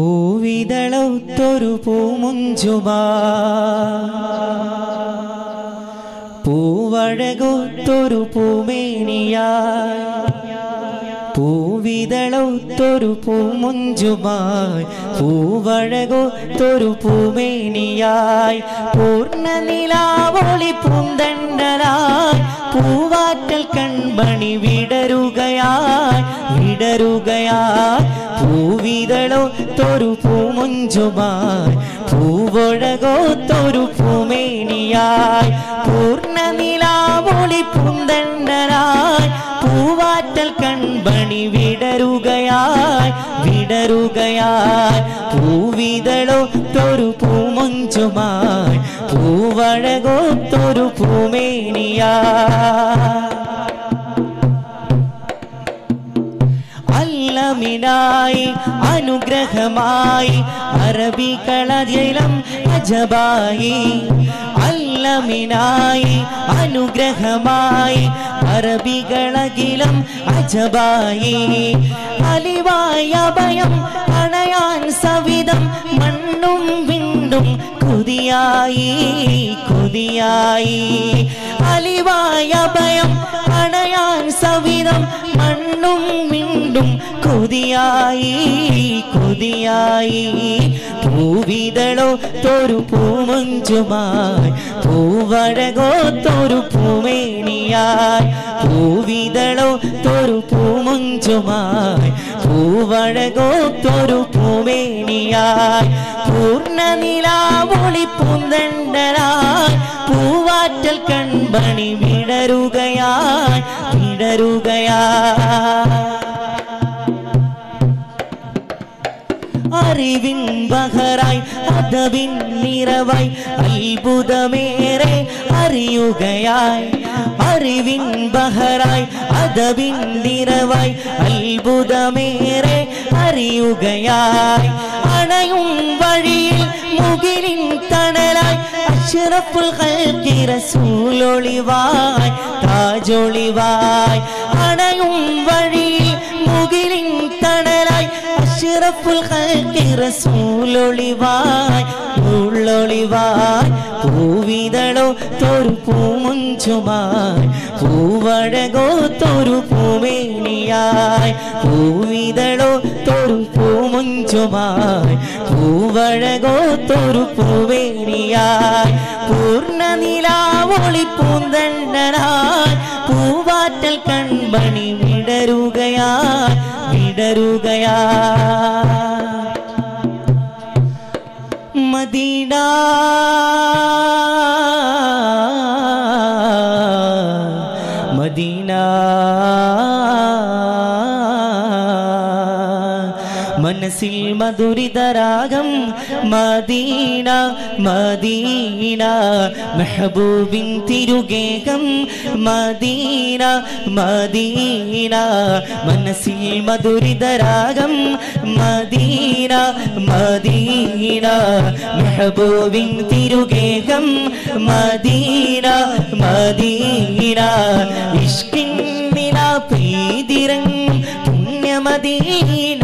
പൂവിതളത്തൊരു പൂമുഞ്ചുമാ പൂവഴകൊത്തൊരു പൂമേനിയാ പൂവിതളത്തൊരു പൂമുഞ്ചുമായി പൂവഴകൊത്തൊരു പൂമേനിയായി പൂർണ്ണ നിലാവൊളി പൂന്തണ്ടലായി പൂവാറ്റൽ കൺമണി വിടരുകയായി വിടരുകയായി പൂവിതളത്തൊരു പൂമുഞ്ചുമായി പൂവഴകൊത്തൊരു പൂമേനിയായി പൂർണ്ണ നിലാവൊളി പൂന്തണ്ടലായി പൂവാറ്റൽ കൺമണി വിടരുകയായി വിടരുകയായി പൂവിതളോ തൊരു പൂമൊഞ്ചുമായി പൂവഴകൊത്തൊരു പൂമേനിയാ അല്ലമിനായി അനുഗ്രഹമായി അറബികളജലം അജബായി അല്ലമിനായി അനുഗ്രഹമായി അറബികളകിലം അജബായി അലിവായ ഭയം അണയാൻ സവിധം മണ്ണും വിണ്ടും കുതിയായി കുതിയായി അലിവായ ഭയം അണയാൻ സവിധം മണ്ണും വിണ്ടും കൊതിയായി കൊതിയായി പൂവിതളോ തൊരു പൂമഞ്ചുമായി പൂവഴകോ തൊരു പൂമേനിയായി പൂവിതളോ തൊരു പൂമഞ്ചുമായി പൂവഴകോ തൊരു പൂമേനിയായി പൂർണ്ണ നിലാവൊളി പൂന്തണ്ടലായി പൂവാറ്റൽ കൺമണി വിടരുകയായി വിടരുകയായി അറിവിൻ ബഹറായി അതവിൻ നിറവായി അത്ഭുതമേറെ അറിയുകയായി അറിവിൻ ബഹറായി അതവിൻ നിറവായി അത്ഭുതമേറെ അറിയുകയായി അണയും വഴിയിൽ മുകിലിൻ തണലായി അഷ്റഫുൽ ഖൽഖി റസൂലൊളിവായി താജൊളിവായി അണയും വഴിയിൽ മുകിലിൻ തണലായി അഷ്റഫുൽ ഖൽഖി റസൂലൊളിവായി ഉള്ളൊളിവായി പൂവിതളോ തൊരു പൂമുഞ്ചുമായി പൂവഴകോ തൊരു പൂമേനിയായി പൂവിതളോ തൊരു പൂമുഞ്ചുമായി പൂവഴകോ തൊരു പൂവേനിയായി പൂർണ്ണ നിലാവൊളി പൂന്തണ്ടനായി പൂവാറ്റൽ കൺമണി വിടരുകയായി വിടരുകയായി മദീന മദീന മനസ്സിൽ മധുരിതരാഗം മദീന മദീന മെഹബൂബിൻ തിരുഗേകം മദീന മദീന മനസ്സിൽ മധുരിതരാഗം മദീന മദീന മെഹബൂബിൻ തിരുഗേകം മദീന മദീന ഇഷ്കിൻ നില പെയ്തിറങ്ങും പുണ്യമദീന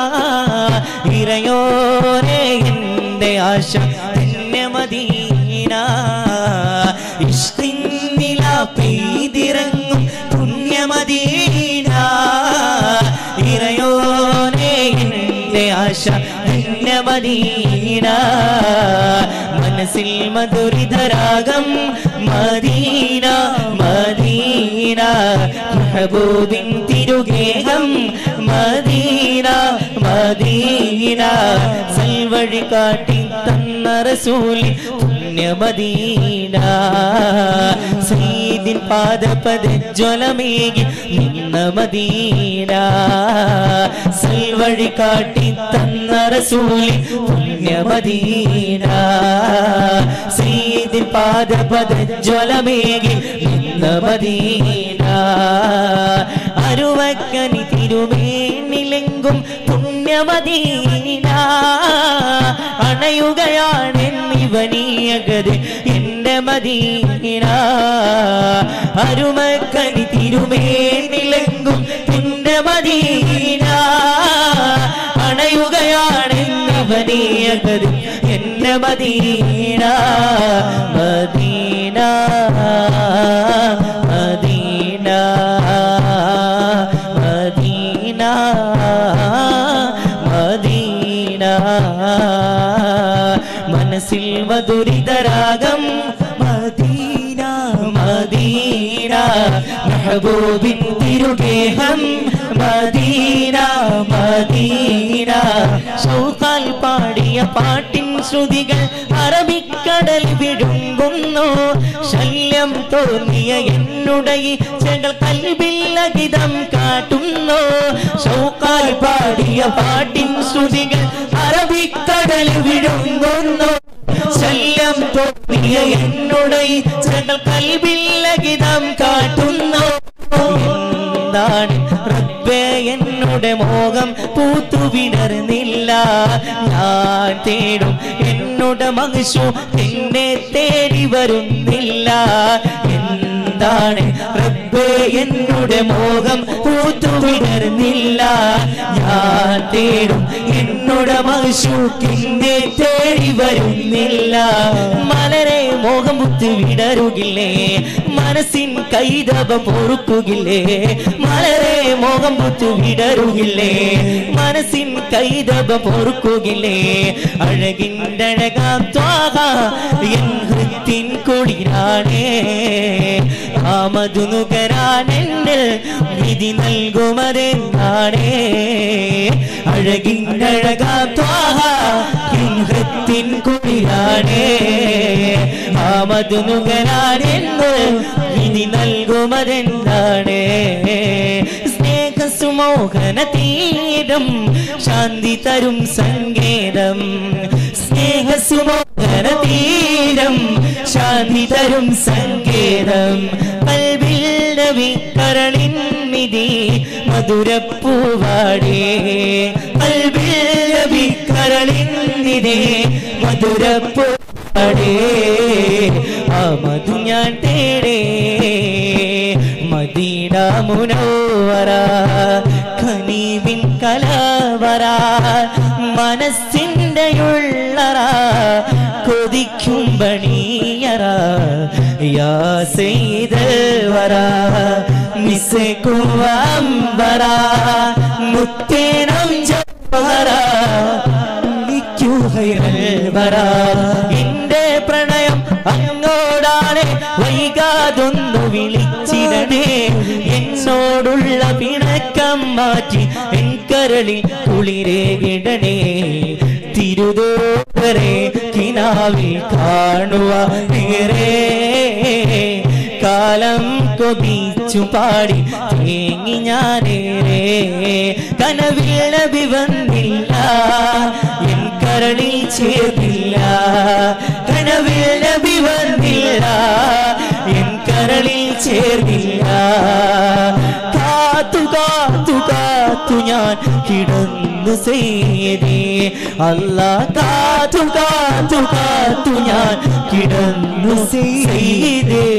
ഇറയോരെ എൻ്റെ ആശ പുണ്യമദീന ഇഷ്കിൻ നില പെയ്തിറങ്ങും പുണ്യമദീന ഇറയോനെ എൻ്റെ ആശ പുണ്യമദീന മനസ്സിൽ മധുരിതരാഗം മദീന മദീന മെഹബൂബിൻ തിരുഗേഹം മദീന മദീന സൽവഴി കാട്ടി തന്ന റസൂലി പുണ്യമദീന സീദിൻ പാദപദജ്വലമേകി നിന്ന മദീന സൽവഴി കാട്ടി തന്ന റസൂലി പുണ്യമദീന സീദിൻ പാദപദജ്വലമേകി നിന്ന മദീന അരുവക്കനി തിരുമേനിലെങ്കും പുണ്യമദീന അണയുകയാണെന്നിവനീയകത് എന്റെ മദീന അരുമക്കനി തിരുമേനിലെങ്കും എന്റെ മദീന അണയുകയാണെന്ന് Medina Medina Medina Medina Medina മനസ്സിൽ മധുരിതരാഗം മദീന മദീന മെഹബൂബിൻ തിരുഗേഹം മദീന മദീന ഷൗക്കാൽ പാടിയ പാട്ടിൻ ശ്രുതികൾ അറബിക്കടൽ വിഴുങ്ങുന്നു ശല്യം തോന്നിയ എന്നുടയി ചെകൾ കൽവിൽ അകിതം കാട്ടുന്നു ഷൗക്കാൽ പാടിയ പാട്ടിൻ ശ്രുതികൾ അറബിക്കടൽ വിഴുങ്ങുന്നു ശല്യം തോന്നിയ എന്നുടയി ചെകൾ കൽവിൽ അകിതം കാട്ടുന്നു എന്താണ് റബ്ബേ എന്നുടെ മോഹം പൂത്തു വിടർന്നില്ല ഞാൻ തേടും എന്നുടെ മകശു എന്നെ തേടി വരുന്നില്ല എന്താണ് റബ്ബേ എന്നുടെ മോഹം പൂത്തു വിടർന്നില്ല ഞാൻ തേടും എന്നുടെ മകശു എന്നെ തേടി വരുന്നില്ല മലരെ മോഹം പുത്ത് വിടരുകില്ലേ മനസ്സിൻ കൈതപം പൊറുക്കുകില്ലേ മലരെ മോഹം പുത്ത് വിടരുകില്ലേ മനസ്സിൻ കൈതപം പൊറുക്കുകില്ലേ അഴകിൻ്റെ അഴകാം ത്വാഹ എൻ ഹൃത്തിൻ കുളിരാണേ ആമതു നുകരാൻ എന്നിൽ വിധി നൽകുമതെന്നാണേ അഴകിൻ്റെ അഴകാം ത്വാഹ എൻ ഹൃത്തിൻ കുളിരാണേ ആമതു നുകരാൻ എന്നിൽ വിധി നൽകുമതെന്നാണേ സ്നേഹസുമോഹന തീരം ശാന്തി തരും സങ്കേതം സ്നേഹസുമോഹന തീരം ശാന്തി തരും സങ്കേതം കൽവിൽ നബി കരളിൻ മിതി മധുരപ്പൂവാടേ കൽവിൽ നബി കരളിൻ മിതി മധുരപ്പൂവാടേ ആ മധു ഞാൻ തേടേ മദീന മുനവറ ഖനീബിൻ കലവറ മനസ്സിൻ്റെ ഉള്ളറ കൊതിക്കും പണിയറ യാ സെയ്ത് വറ മിസ്സുവറ മുത്തേനം ജവഹറ വിളിക്കൂ ഹൈറൽ വറ എന്റെ പ്രണയം അങ്ങോടാണ് വൈകാതൊന്നു വിളിച്ചിടണേ എന്നോടുള്ള പിണക്കം മാറ്റി എൻ കരളിൽ കുളിരേകിടണേ തിരുതോരെ കിനാവിൽ കാണുക നേരേ കാലം കൊതിച്ചു പാടി തേങ്ങി ഞാനേറെ കനവിൽ നബി വന്നില്ല എൻ കരളിൽ ചേർന്നില്ല കനവിൽ നബി വന്നില്ല എൻ കരളിൽ ചേർന്നില്ല കാത്തു കാത്തു കാത്തു ഞാൻ കിടന്നു സേതേ അല്ല കാത്തു കാത്തു കാത്തു ഞാൻ കിടന്നു സേതേ